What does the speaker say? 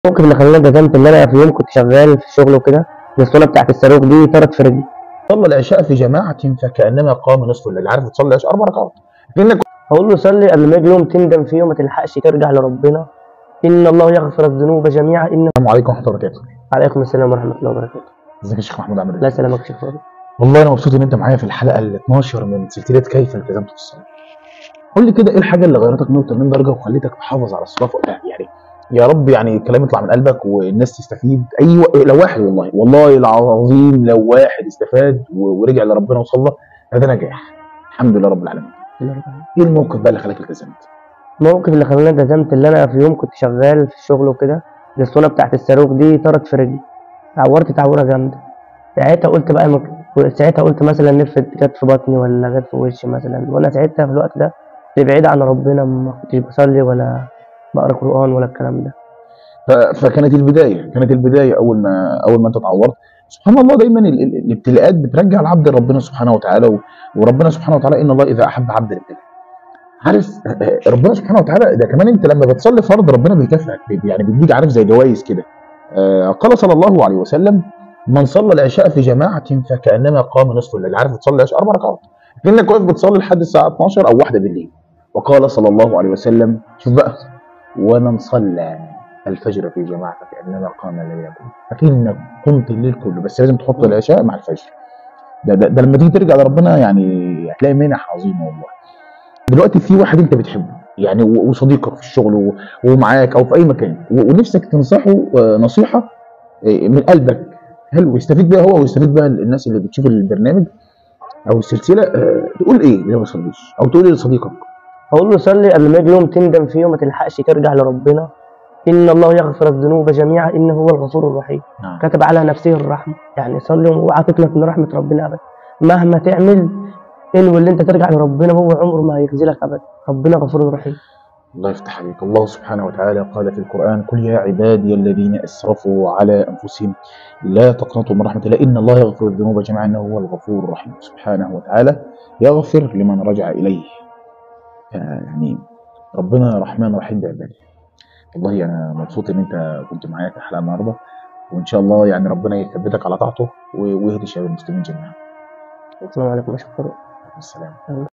الموقف اللي خلاني ندمت ان انا في يوم كنت شغال في الشغل وكده الاسطوانه بتاعت الصاروخ دي طارت في رجلي صلى العشاء في جماعة فكأنما قام نصف الليل عارف تصلي العشاء أربع ركعات لأنك اقول له صلي قبل ما يجي يوم تندم فيه وما تلحقش ترجع لربنا ان الله يغفر الذنوب جميعا انه السلام عليكم ورحمة الله وبركاته عليكم السلام ورحمه الله وبركاته ازيك يا شيخ محمود عامل لا ايه؟ سلامك يا شيخ فاضل والله أنا مبسوط إن أنت معايا في الحلقة ال 12 من سلسلة كيف التزمت في الصلاة قول لي كده إيه الحاجة اللي غيرتك 180 درجة وخليتك تحافظ على الصلاة في وقتها يعني يا رب يعني الكلام يطلع من قلبك والناس تستفيد ايوه لو واحد والله والله العظيم لو واحد استفاد و- ورجع لربنا وصلى هذا نجاح الحمد لله رب العالمين ايه الموقف بقى اللي خلاك التزمت؟ الموقف اللي خلاني ندمت ان انا في يوم كنت شغال في الشغل وكده الاسطوانه بتاعت الصاروخ دي طارت في رجلي اتعورت تعوره جامده ساعتها قلت بقى مك... ساعتها قلت مثلا نفت جت في بطني ولا جت في وشي مثلا وانا ساعتها في الوقت ده كنت بعيد عن ربنا ما كنتش بصلي ولا بقرا قران ولا الكلام ده ف- فكانت البدايه كانت البدايه اول ما اول ما انت اتعورت سبحان الله دايما ال- ال- الابتلاءات بترجع العبد لربنا سبحانه وتعالى و- وربنا سبحانه وتعالى ان الله اذا احب عبد ابتلاه عارف ربنا سبحانه وتعالى ده كمان انت لما بتصلي فرض ربنا بيكافئك بي- يعني بيديك عارف زي جوائز كده آه، قال صلى الله عليه وسلم من صلى العشاء في جماعه فكانما قام نصف الليل عارف تصلي العشاء اربع ركعات كانك واقف بتصلي لحد الساعه 12 او 1 بالليل وقال صلى الله عليه وسلم شوف بقى ومن صلى الفجر في جماعة فكأنما قام ليلا أكنك قمت الليل كله بس لازم تحط العشاء مع الفجر ده, ده, ده لما تيجي ترجع لربنا يعني هتلاقي منح عظيمة والله دلوقتي في واحد أنت بتحبه يعني و- وصديقك في الشغل و- ومعاك أو في أي مكان و- ونفسك تنصحه آه، نصيحة آه، من قلبك حلو يستفيد بيها هو ويستفيد بيها الناس اللي بتشوف البرنامج أو السلسلة آه، تقول إيه اللي ما بيصليش أو تقول إيه لصديقك اقول له صلي قبل ما يجي يوم تندم فيه وما تلحقش ترجع لربنا ان الله يغفر الذنوب جميعا انه هو الغفور الرحيم نعم كتب على نفسه الرحمه يعني صلي واوعى تقنط من رحمه ربنا ابدا مهما تعمل انوي اللي انت ترجع لربنا وهو عمره ما هيخذلك ابدا ربنا غفور رحيم الله يفتح عليك الله سبحانه وتعالى قال في القرآن قل يا عبادي الذين أسرفوا على أنفسهم لا تقنطوا من رحمة الله إن الله يغفر الذنوب جميعا إنه هو الغفور الرحيم سبحانه وتعالى يغفر لمن رجع إليه يعني ربنا رحمن رحيم بعباده والله أنا مبسوط إن أنت كنت معايا في الحلقة النهاردة وإن شاء الله يعني ربنا يثبتك على طاعته ويهدي شباب المسلمين جميعا السلام عليكم يا شيخ فاروق. السلام